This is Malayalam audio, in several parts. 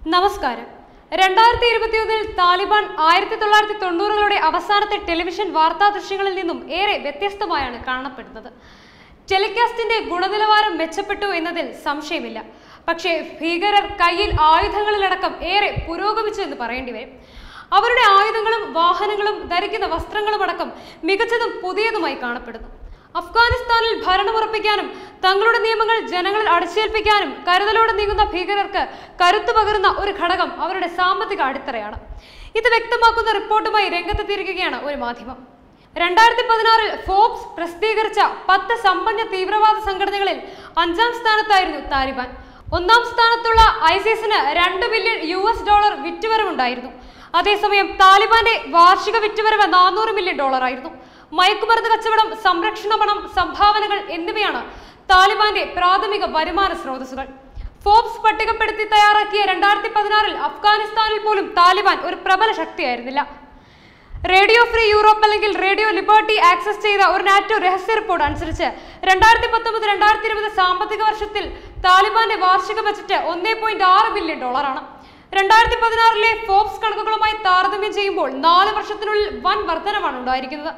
നമസ്കാരം രണ്ടായിരത്തി ഇരുപത്തിയൊന്നിൽ താലിബാൻ ആയിരത്തി തൊള്ളായിരത്തി തൊണ്ണൂറുകളുടെ അവസാനത്തെ ടെലിവിഷൻ വാർത്താ ദൃശ്യങ്ങളിൽ നിന്നും ഏറെ വ്യത്യസ്തമായാണ് കാണപ്പെടുന്നത് ടെലികാസ്റ്റിന്റെ ഗുണനിലവാരം മെച്ചപ്പെട്ടു എന്നതിൽ സംശയമില്ല പക്ഷേ ഭീകരർ കയ്യിൽ ആയുധങ്ങളിലടക്കം ഏറെ പുരോഗമിച്ചു എന്ന് പറയേണ്ടി വരും അവരുടെ ആയുധങ്ങളും വാഹനങ്ങളും ധരിക്കുന്ന വസ്ത്രങ്ങളും അടക്കം മികച്ചതും പുതിയതുമായി കാണപ്പെടുന്നു അഫ്ഗാനിസ്ഥാനിൽ ഭരണമുറപ്പിക്കാനും തങ്ങളുടെ നിയമങ്ങൾ ജനങ്ങളിൽ അടിച്ചേൽപ്പിക്കാനും കരുതലോടെ നീങ്ങുന്ന ഭീകരർക്ക് കരുത്തു പകരുന്ന ഒരു ഘടകം അവരുടെ സാമ്പത്തിക അടിത്തറയാണ് ഇത് വ്യക്തമാക്കുന്ന റിപ്പോർട്ടുമായി രംഗത്തെത്തിയിരിക്കുകയാണ് ഒരു മാധ്യമം രണ്ടായിരത്തി പതിനാറിൽ ഫോബ്സ് പ്രസിദ്ധീകരിച്ച പത്ത് സമ്പന്ന തീവ്രവാദ സംഘടനകളിൽ അഞ്ചാം സ്ഥാനത്തായിരുന്നു താലിബാൻ ഒന്നാം സ്ഥാനത്തുള്ള ഐസിസിന് രണ്ട് ബില്യൺ യു എസ് ഡോളർ വിറ്റുവരവുണ്ടായിരുന്നു അതേസമയം താലിബാന്റെ വാർഷിക വിറ്റുവരവ് നാനൂറ് മില്യൺ ഡോളറായിരുന്നു മയക്കുമരുന്ന് കച്ചവടം സംരക്ഷണ പണം സംഭാവനകൾ എന്നിവയാണ് താലിബാന്റെ പ്രാഥമിക വരുമാന സ്രോതസ്സുകൾ ഫോബ്സ് പട്ടികപ്പെടുത്തി തയ്യാറാക്കിയ രണ്ടായിരത്തി പതിനാറിൽ അഫ്ഗാനിസ്ഥാനിൽ പോലും താലിബാൻ ഒരു പ്രബല ശക്തിയായിരുന്നില്ല റേഡിയോ ഫ്രീ യൂറോപ്പ് അല്ലെങ്കിൽ റേഡിയോ ലിബർട്ടി ആക്സസ് ചെയ്ത ഒരു നാറ്റോ രഹസ്യ റിപ്പോർട്ട് അനുസരിച്ച് രണ്ടായിരത്തി പത്തൊമ്പത് രണ്ടായിരത്തി ഇരുപത് സാമ്പത്തിക വർഷത്തിൽ താലിബാന്റെ വാർഷിക ബജറ്റ് ഒന്നേ പോയിന്റ് ആറ് ബില്യൺ ഡോളറാണ് രണ്ടായിരത്തി പതിനാറിലെ ഫോബ്സ് കണക്കുകളുമായി താരതമ്യം ചെയ്യുമ്പോൾ നാല് വർഷത്തിനുള്ളിൽ വൻ വർധനമാണ് ഉണ്ടായിരിക്കുന്നത്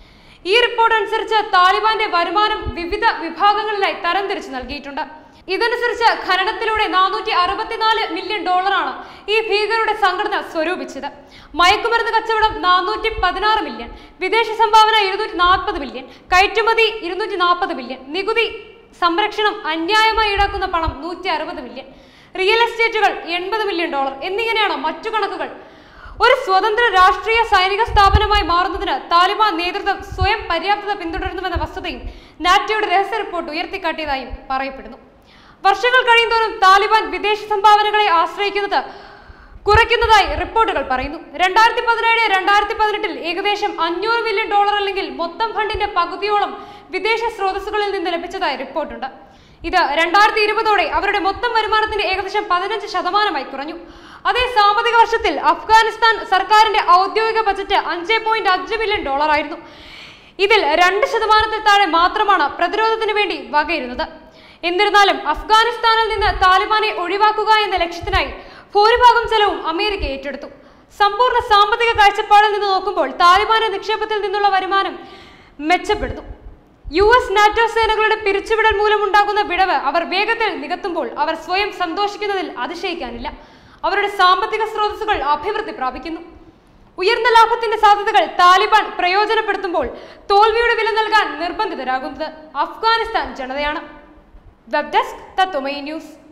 ഈ റിപ്പോർട്ട് അനുസരിച്ച് താലിബാന്റെ വരുമാനം വിവിധ വിഭാഗങ്ങളിലായി തരംതിരിച്ച് നൽകിയിട്ടുണ്ട് ഇതനുസരിച്ച് ഖനനത്തിലൂടെ നാനൂറ്റി അറുപത്തിനാല് മില്യൺ ഡോളറാണ് ഈ ഭീകരരുടെ സംഘടന സ്വരൂപിച്ചത് മയക്കുമരുന്ന് കച്ചവടം നാനൂറ്റി പതിനാറ് മില്യൺ വിദേശ സംഭാവന ഇരുന്നൂറ്റി നാൽപ്പത് മില്യൺ കയറ്റുമതി ഇരുന്നൂറ്റി നാൽപ്പത് മില്യൺ നികുതി സംരക്ഷണം അന്യായമായി ഈടാക്കുന്ന പണം നൂറ്റി അറുപത് മില്യൺ റിയൽ എസ്റ്റേറ്റുകൾ എൺപത് മില്യൺ ഡോളർ എന്നിങ്ങനെയാണ് മറ്റു കണക്കുകൾ ഒരു സ്വതന്ത്ര രാഷ്ട്രീയ സൈനിക സ്ഥാപനമായി മാറുന്നതിന് താലിബാൻ നേതൃത്വം സ്വയം പര്യാപ്തത പിന്തുടരുന്നുവെന്ന വസ്തുതയും നാറ്റോയുടെ രഹസ്യ റിപ്പോർട്ട് ഉയർത്തിക്കാട്ടിയതായും പറയപ്പെടുന്നു വർഷങ്ങൾ കഴിയുന്തോറും താലിബാൻ വിദേശ സംഭാവനകളെ ആശ്രയിക്കുന്നത് കുറയ്ക്കുന്നതായി റിപ്പോർട്ടുകൾ പറയുന്നു രണ്ടായിരത്തി പതിനേഴ് രണ്ടായിരത്തി പതിനെട്ടിൽ ഏകദേശം അഞ്ഞൂറ് മില്യൺ ഡോളർ അല്ലെങ്കിൽ മൊത്തം ഫണ്ടിന്റെ പകുതിയോളം വിദേശ സ്രോതസ്സുകളിൽ നിന്ന് ലഭിച്ചതായി റിപ്പോർട്ടുണ്ട് ഇത് രണ്ടായിരത്തി ഇരുപതോടെ അവരുടെ മൊത്തം വരുമാനത്തിന്റെ ഏകദേശം പതിനഞ്ച് ശതമാനമായി കുറഞ്ഞു അതേ സാമ്പത്തിക വർഷത്തിൽ അഫ്ഗാനിസ്ഥാൻ സർക്കാരിന്റെ ഔദ്യോഗിക ബജറ്റ് അഞ്ച് പോയിന്റ് അഞ്ച് ബില്യൺ ഡോളർ ആയിരുന്നു ഇതിൽ രണ്ട് ശതമാനത്തിൽ താഴെ മാത്രമാണ് പ്രതിരോധത്തിന് വേണ്ടി വകയിരുന്നത് എന്നിരുന്നാലും അഫ്ഗാനിസ്ഥാനിൽ നിന്ന് താലിബാനെ ഒഴിവാക്കുക എന്ന ലക്ഷ്യത്തിനായി ഭൂരിഭാഗം ചെലവും അമേരിക്ക ഏറ്റെടുത്തു സമ്പൂർണ്ണ സാമ്പത്തിക കാഴ്ചപ്പാടിൽ നിന്ന് നോക്കുമ്പോൾ താലിബാന്റെ നിക്ഷേപത്തിൽ നിന്നുള്ള വരുമാനം മെച്ചപ്പെടുന്നു യു എസ് നാറ്റോ സേനകളുടെ പിരിച്ചുവിടൽ മൂലമുണ്ടാകുന്ന വിടവ് അവർ വേഗത്തിൽ നികത്തുമ്പോൾ അവർ സ്വയം സന്തോഷിക്കുന്നതിൽ അതിശയിക്കാനില്ല അവരുടെ സാമ്പത്തിക സ്രോതസ്സുകൾ അഭിവൃദ്ധി പ്രാപിക്കുന്നു ഉയർന്ന ലാഭത്തിന്റെ സാധ്യതകൾ താലിബാൻ പ്രയോജനപ്പെടുത്തുമ്പോൾ തോൽവിയുടെ വില നൽകാൻ നിർബന്ധിതരാകുന്നത് അഫ്ഗാനിസ്ഥാൻ ജനതയാണ് വെബ് ഡെസ്ക് തത്വമയി ന്യൂസ്